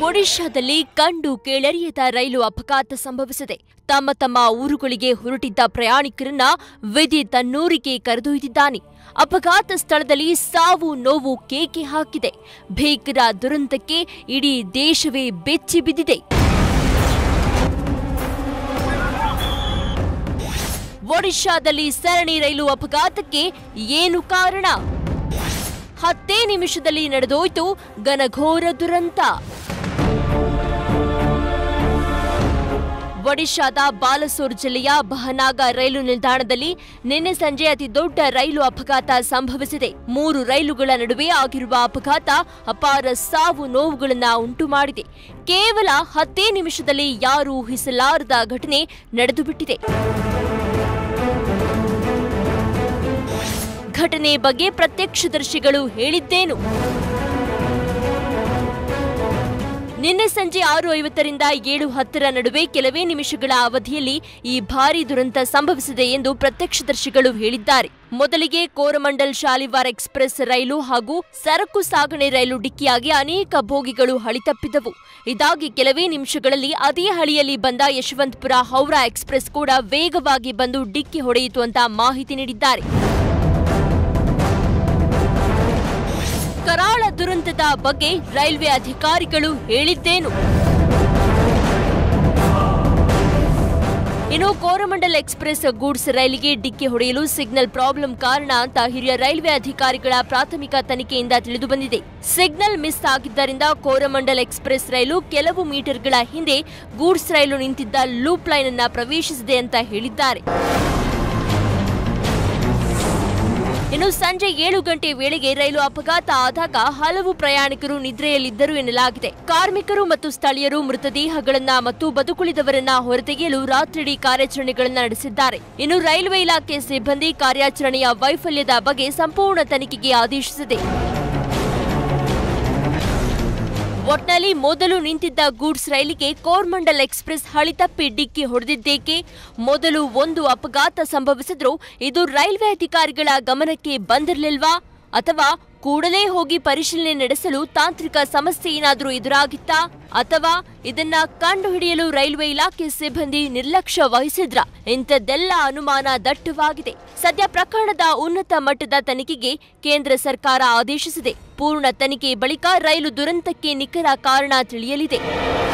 ಒಡಿಶಾದಲ್ಲಿ ಕಂಡು ಕೇಳರಿಯದ ರೈಲು ಅಪಘಾತ ಸಂಭವಿಸಿದೆ ತಮ್ಮ ತಮ್ಮ ಊರುಗಳಿಗೆ ಹೊರಟಿದ್ದ ಪ್ರಯಾಣಿಕರನ್ನ ವಿಧಿ ತನ್ನೂರಿಗೆ ಕರೆದೊಯ್ದಿದ್ದಾನೆ ಅಪಘಾತ ಸ್ಥಳದಲ್ಲಿ ಸಾವು ನೋವು ಕೇಕೆ ಹಾಕಿದೆ ಭೀಕರ ದುರಂತಕ್ಕೆ ಇಡೀ ದೇಶವೇ ಬೆಚ್ಚಿ ಬಿದ್ದಿದೆ ಒಡಿಶಾದಲ್ಲಿ ಸರಣಿ ರೈಲು ಅಪಘಾತಕ್ಕೆ ಏನು ಕಾರಣ ಹತ್ತೇ ನಿಮಿಷದಲ್ಲಿ ನಡೆದೋಯ್ತು ಘನಘೋರ ದುರಂತ ಒಡಿಶಾದ ಬಾಲಸೋರ್ ಜಿಲ್ಲೆಯ ಬಹನಾಗ ರೈಲು ನಿಲ್ದಾಣದಲ್ಲಿ ನಿನ್ನೆ ಸಂಜೆ ಅತಿ ದೊಡ್ಡ ರೈಲು ಅಪಘಾತ ಸಂಭವಿಸಿದೆ ಮೂರು ರೈಲುಗಳ ನಡುವೆ ಆಗಿರುವ ಅಪಘಾತ ಅಪಾರ ಸಾವು ನೋವುಗಳನ್ನ ಉಂಟು ಮಾಡಿದೆ ಕೇವಲ ಹತ್ತೇ ನಿಮಿಷದಲ್ಲಿ ಯಾರೂ ಊಹಿಸಲಾರದ ಘಟನೆ ನಡೆದುಬಿಟ್ಟಿದೆ ಘಟನೆ ಬಗ್ಗೆ ಪ್ರತ್ಯಕ್ಷದರ್ಶಿಗಳು ಹೇಳಿದ್ದೇನು ನಿನ್ನೆ ಸಂಜೆ ಆರು ಐವತ್ತರಿಂದ ಏಳು ಹತ್ತರ ನಡುವೆ ಕೆಲವೇ ನಿಮಿಷಗಳ ಅವಧಿಯಲ್ಲಿ ಈ ಭಾರೀ ದುರಂತ ಸಂಭವಿಸಿದೆ ಎಂದು ಪ್ರತ್ಯಕ್ಷದರ್ಶಿಗಳು ಹೇಳಿದ್ದಾರೆ ಮೊದಲಿಗೆ ಕೋರಮಂಡಲ್ ಶಾಲಿವಾರ್ ಎಕ್ಸ್ಪ್ರೆಸ್ ರೈಲು ಹಾಗೂ ಸರಕು ಸಾಗಣೆ ರೈಲು ಡಿಕ್ಕಿಯಾಗಿ ಅನೇಕ ಬೋಗಿಗಳು ಹಳಿತಪ್ಪಿದವು ಇದಾಗಿ ಕೆಲವೇ ನಿಮಿಷಗಳಲ್ಲಿ ಅದೇ ಹಳಿಯಲ್ಲಿ ಬಂದ ಯಶವಂತಪುರ ಹೌರಾ ಎಕ್ಸ್ಪ್ರೆಸ್ ಕೂಡ ವೇಗವಾಗಿ ಬಂದು ಡಿಕ್ಕಿ ಹೊಡೆಯಿತು ಅಂತ ಮಾಹಿತಿ ನೀಡಿದ್ದಾರೆ ಕರಾಳ ದುರಂತದ ಬಗ್ಗೆ ರೈಲ್ವೆ ಅಧಿಕಾರಿಗಳು ಹೇಳಿದ್ದೇನು ಇನ್ನು ಕೋರಮಂಡಲ್ ಎಕ್ಸ್ಪ್ರೆಸ್ ಗೂಡ್ಸ್ ರೈಲಿಗೆ ಡಿಕ್ಕಿ ಹೊಡೆಯಲು ಸಿಗ್ನಲ್ ಪ್ರಾಬ್ಲಮ್ ಕಾರಣ ಅಂತ ಹಿರಿಯ ರೈಲ್ವೆ ಅಧಿಕಾರಿಗಳ ಪ್ರಾಥಮಿಕ ತನಿಖೆಯಿಂದ ತಿಳಿದುಬಂದಿದೆ ಸಿಗ್ನಲ್ ಮಿಸ್ ಆಗಿದ್ದರಿಂದ ಕೋರಮಂಡಲ್ ಎಕ್ಸ್ಪ್ರೆಸ್ ರೈಲು ಕೆಲವು ಮೀಟರ್ಗಳ ಹಿಂದೆ ಗೂಡ್ಸ್ ರೈಲು ನಿಂತಿದ್ದ ಲೂಪ್ ಲೈನ್ ಅನ್ನ ಪ್ರವೇಶಿಸಿದೆ ಅಂತ ಹೇಳಿದ್ದಾರೆ ಇನ್ನು ಸಂಜೆ ಏಳು ಗಂಟೆ ವೇಳೆಗೆ ರೈಲು ಅಪಘಾತ ಆದಾಗ ಹಲವು ಪ್ರಯಾಣಿಕರು ನಿದ್ರೆಯಲ್ಲಿದ್ದರು ಎನ್ನಲಾಗಿದೆ ಕಾರ್ಮಿಕರು ಮತ್ತು ಸ್ಥಳೀಯರು ಮೃತದೇಹಗಳನ್ನ ಮತ್ತು ಬದುಕುಳಿದವರನ್ನ ಹೊರತೆಗೆಯಲು ರಾತ್ರಿಡೀ ಕಾರ್ಯಾಚರಣೆಗಳನ್ನ ನಡೆಸಿದ್ದಾರೆ ಇನ್ನು ರೈಲ್ವೆ ಇಲಾಖೆ ಸಿಬ್ಬಂದಿ ಕಾರ್ಯಾಚರಣೆಯ ವೈಫಲ್ಯದ ಬಗ್ಗೆ ಸಂಪೂರ್ಣ ತನಿಖೆಗೆ ಆದೇಶಿಸಿದೆ ಒಟ್ನಲ್ಲಿ ಮೊದಲು ನಿಂತಿದ್ದ ಗೂಡ್ಸ್ ರೈಲಿಗೆ ಕೋರ್ಮಂಡಲ್ ಎಕ್ಸ್ಪ್ರೆಸ್ ಹಳಿತಪ್ಪಿ ಡಿಕ್ಕಿ ಹೊಡೆದಿದ್ದೇಕೆ ಮೊದಲು ಒಂದು ಅಪಘಾತ ಸಂಭವಿಸಿದ್ರೂ ಇದು ರೈಲ್ವೆ ಅಧಿಕಾರಿಗಳ ಗಮನಕ್ಕೆ ಬಂದಿರಲಿಲ್ವಾ ಅಥವಾ ಕೂಡಲೇ ಹೋಗಿ ಪರಿಶೀಲನೆ ನಡೆಸಲು ತಾಂತ್ರಿಕ ಸಮಸ್ಯೆ ಏನಾದರೂ ಎದುರಾಗಿತ್ತಾ ಅಥವಾ ಇದನ್ನ ಕಂಡುಹಿಡಿಯಲು ರೈಲ್ವೆ ಇಲಾಖೆ ಸಿಬ್ಬಂದಿ ನಿರ್ಲಕ್ಷ್ಯ ವಹಿಸಿದ್ರ ಇಂಥದ್ದೆಲ್ಲ ಅನುಮಾನ ದಟ್ಟವಾಗಿದೆ ಸದ್ಯ ಪ್ರಕರಣದ ಉನ್ನತ ಮಟ್ಟದ ತನಿಖೆಗೆ ಕೇಂದ್ರ ಸರ್ಕಾರ ಆದೇಶಿಸಿದೆ ಪೂರ್ಣ ತನಿಖೆ ಬಳಿಕ ರೈಲು ದುರಂತಕ್ಕೆ ನಿಖರ ಕಾರಣ ತಿಳಿಯಲಿದೆ